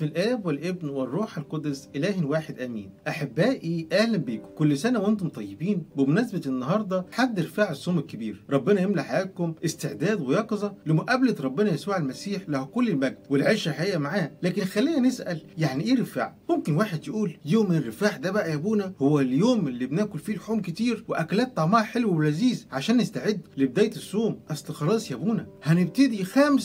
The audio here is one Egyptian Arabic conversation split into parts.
بسم الآب والابن والروح القدس إله واحد آمين أحبائي أهلا بيكم كل سنة وأنتم طيبين بمناسبة النهاردة حد رفاع الصوم الكبير ربنا يملى حياتكم استعداد ويقظة لمقابلة ربنا يسوع المسيح له كل المجد والعيشة حقيقة معاه لكن خلينا نسأل يعني إيه رفاع ممكن واحد يقول يوم الرفاع ده بقى يا ابونا هو اليوم اللي بناكل فيه لحوم كتير وأكلات طعمها حلو ولذيذ عشان نستعد لبداية الصوم أصل خلاص يا ابونا هنبتدي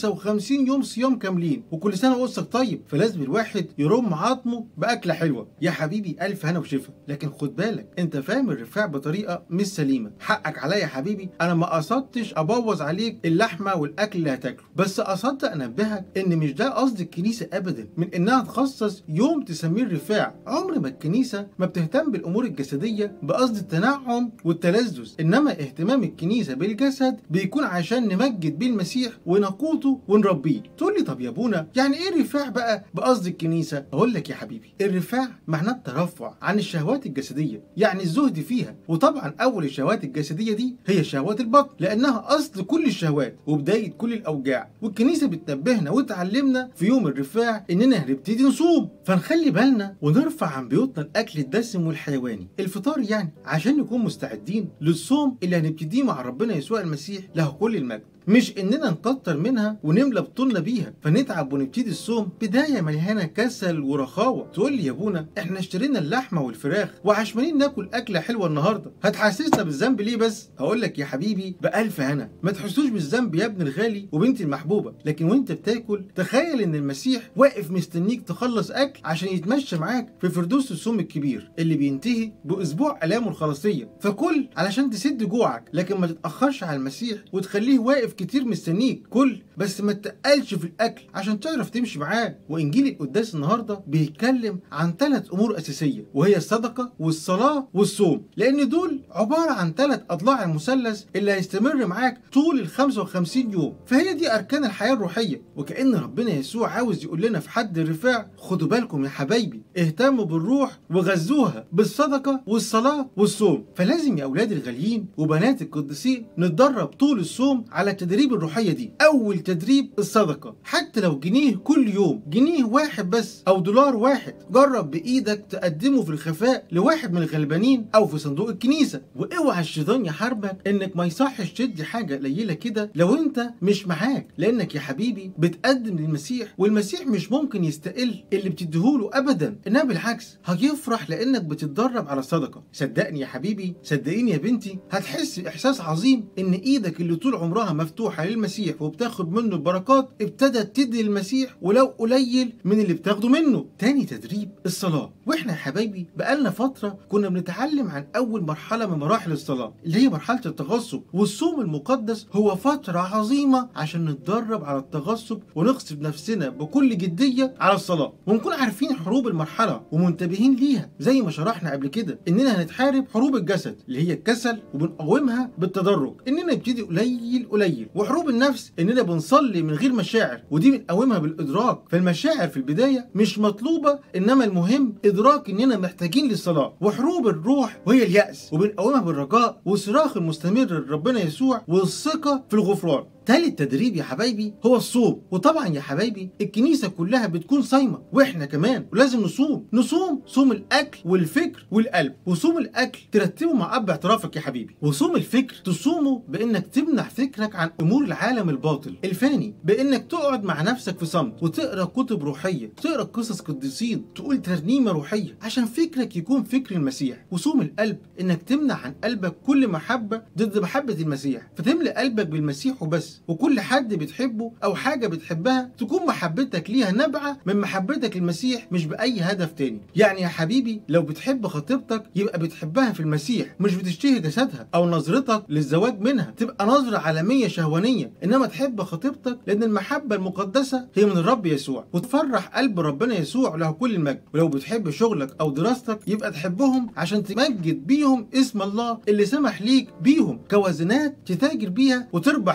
55 يوم صيام كاملين وكل سنة وقصك طيب فلازم الواحد يرم عظمه بأكلة حلوة يا حبيبي ألف هنا وشفا لكن خد بالك أنت فاهم الرفاع بطريقة مش سليمة حقك عليا يا حبيبي أنا ما قصدتش أبوظ عليك اللحمة والأكل اللي هتاكله بس قصدت أنبهك إن مش ده قصد الكنيسة أبدا من إنها تخصص يوم تسميه الرفاع عمر ما الكنيسة ما بتهتم بالأمور الجسدية بقصد التنعم والتلذذ إنما اهتمام الكنيسة بالجسد بيكون عشان نمجد بيه المسيح ونقوته ونربيه تقول لي طب يا ابونا يعني ايه الرفاع بقى بقصد الكنيسة اقول لك يا حبيبي الرفاع معناه الترفع عن الشهوات الجسدية يعني الزهد فيها وطبعا اول الشهوات الجسدية دي هي شهوات البطن لانها اصل كل الشهوات وبداية كل الاوجاع والكنيسة بتنبهنا وتعلمنا في يوم الرفاع اننا هنبتدي نصوم فنخلي بالنا ونرفع عن بيوتنا الاكل الدسم والحيواني الفطار يعني عشان نكون مستعدين للصوم اللي هنبتديه مع ربنا يسوع المسيح له كل المجد مش اننا نكتر منها ونملى بطولنا بيها فنتعب ونبتدي الصوم بدايه مليانه كسل ورخاوه تقول لي يا ابونا احنا اشترينا اللحمه والفراخ وعشمانين ناكل اكله حلوه النهارده هتحسسنا بالذنب ليه بس هقول لك يا حبيبي بالف هنا ما تحسوش بالذنب يا ابن الغالي وبنتي المحبوبه لكن وانت بتاكل تخيل ان المسيح واقف مستنيك تخلص اكل عشان يتمشى معاك في فردوس الصوم الكبير اللي بينتهي باسبوع الامه الخلاصيه فكل علشان تسد جوعك لكن ما تتاخرش على المسيح وتخليه واقف كتير مستنيك كل بس ما تقلش في الاكل عشان تعرف تمشي معاه وانجيل القداس النهارده بيتكلم عن ثلاث امور اساسيه وهي الصدقه والصلاه والصوم لان دول عباره عن ثلاث اضلاع المثلث اللي هيستمر معاك طول ال 55 يوم فهي دي اركان الحياه الروحيه وكان ربنا يسوع عاوز يقول لنا في حد الرفاع خدوا بالكم يا حبايبي اهتموا بالروح وغذوها بالصدقه والصلاه والصوم فلازم يا اولاد الغاليين وبنات القديسين نتدرب طول الصوم على التدريب الروحيه دي اول تدريب الصدقه حتى لو جنيه كل يوم جنيه واحد بس او دولار واحد جرب بايدك تقدمه في الخفاء لواحد من الغلبانين او في صندوق الكنيسه واوعى الشيطان يحاربك انك ما يصحش تدي حاجه قليله كده لو انت مش معاك لانك يا حبيبي بتقدم للمسيح والمسيح مش ممكن يستقل اللي بتديهوله ابدا انما بالعكس هيفرح لانك بتتدرب على الصدقه صدقني يا حبيبي صدقيني يا بنتي هتحس باحساس عظيم ان ايدك اللي طول عمرها مفتوحه للمسيح وبتاخد منه البركات ابتدت تدي للمسيح ولو قليل من اللي بتاخده منه تاني تدريب الصلاه واحنا يا حبايبي بقالنا فتره كنا بنتعلم عن اول مرحله من مراحل الصلاه اللي هي مرحله التغصب والصوم المقدس هو فتره عظيمه عشان نتدرب على التغصب ونغصب نفسنا بكل جديه على الصلاه ونكون عارفين حروب المرحله ومنتبهين ليها زي ما شرحنا قبل كده اننا هنتحارب حروب الجسد اللي هي الكسل وبنقاومها بالتدرج اننا نبتدي قليل قليل وحروب النفس اننا بنصلي من غير مشاعر ودي بنقاومها بالادراك فالمشاعر في البدايه مش مطلوبه انما المهم ادراك اننا محتاجين للصلاه وحروب الروح وهي الياس وبنقاومها بالرجاء والصراخ المستمر لربنا يسوع والثقه في الغفران تالت تدريب يا حبايبي هو الصوم وطبعا يا حبايبي الكنيسة كلها بتكون صايمة واحنا كمان ولازم نصوم نصوم صوم الأكل والفكر والقلب وصوم الأكل ترتبه مع أب اعترافك يا حبيبي وصوم الفكر تصومه بإنك تمنع فكرك عن أمور العالم الباطل الفاني بإنك تقعد مع نفسك في صمت وتقرأ كتب روحية تقرأ قصص قديسين تقول ترنيمة روحية عشان فكرك يكون فكر المسيح وصوم القلب إنك تمنع عن قلبك كل محبة ضد محبة المسيح فتملأ قلبك بالمسيح وبس وكل حد بتحبه او حاجه بتحبها تكون محبتك ليها نابعه من محبتك للمسيح مش باي هدف تاني يعني يا حبيبي لو بتحب خطيبتك يبقى بتحبها في المسيح مش بتشتهي جسدها او نظرتك للزواج منها تبقى نظره عالميه شهوانيه انما تحب خطيبتك لان المحبه المقدسه هي من الرب يسوع وتفرح قلب ربنا يسوع له كل المجد ولو بتحب شغلك او دراستك يبقى تحبهم عشان تمجد بيهم اسم الله اللي سمح ليك بيهم كوزنات تتاجر بيها وتربح بيها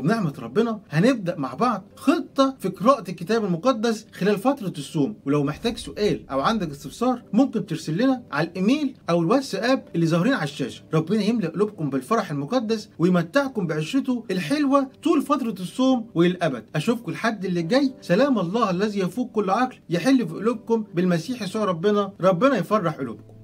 وبنعمة ربنا هنبدأ مع بعض خطة في قراءة الكتاب المقدس خلال فترة الصوم ولو محتاج سؤال أو عندك استفسار ممكن ترسل لنا على الإيميل أو الواتساب اللي ظاهرين على الشاشة ربنا يملأ قلوبكم بالفرح المقدس ويمتعكم بعشرته الحلوة طول فترة الصوم وللأبد أشوفكم الحد اللي جاي سلام الله الذي يفوق كل عقل يحل في قلوبكم بالمسيح يسوع ربنا ربنا يفرح قلوبكم